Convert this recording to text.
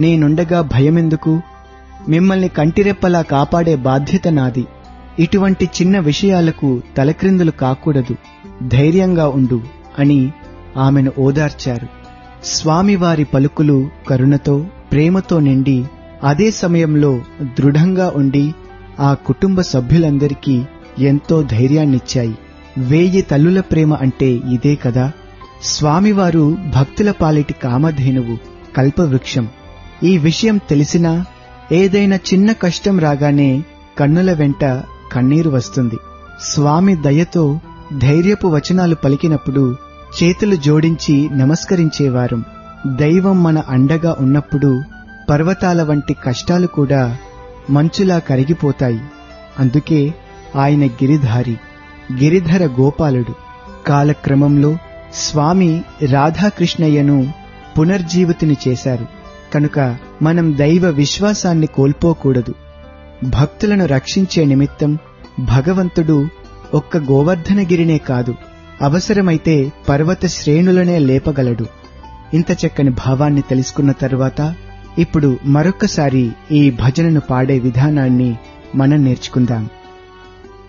నేనుండగా భయమెందుకు మిమ్మల్ని కంటిరెప్పలా కాపాడే బాధ్యత నాది ఇటువంటి చిన్న విషయాలకు తలక్రిందులు కాకూడదు ధైర్యంగా ఉండు అని ఆమెను ఓదార్చారు స్వామివారి పలుకులు కరుణతో ప్రేమతో నిండి అదే సమయంలో దృఢంగా ఉండి ఆ కుటుంబ సభ్యులందరికీ ఎంతో ధైర్యాన్నిచ్చాయి వేయి తల్లుల ప్రేమ అంటే ఇదే కదా స్వామివారు భక్తుల పాలిటి కామధేనువు కల్పవృక్షం ఈ విషయం తెలిసినా ఏదైనా చిన్న కష్టం రాగానే కన్నుల వెంట కన్నీరు వస్తుంది స్వామి దయతో ధైర్యపు వచనాలు పలికినప్పుడు చేతులు జోడించి నమస్కరించేవారం దైవం మన అండగా ఉన్నప్పుడు పర్వతాల వంటి కష్టాలు కూడా మంచులా కరిగిపోతాయి అందుకే ఆయన గిరిధారి గిరిధర గోపాలుడు కాలక్రమంలో స్వామి రాధాకృష్ణయ్యను పునర్జీవితిని చేశారు కనుక మనం దైవ విశ్వాసాన్ని కోల్పోకూడదు భక్తులను రక్షించే నిమిత్తం భగవంతుడు ఒక్క గోవర్ధనగిరినే కాదు అవసరమైతే పర్వత శ్రేణులనే లేపగలడు ఇంత చక్కని భావాన్ని తెలుసుకున్న తరువాత ఇప్పుడు మరొక్కసారి ఈ భజనను పాడే విధానాన్ని మనం నేర్చుకుందాం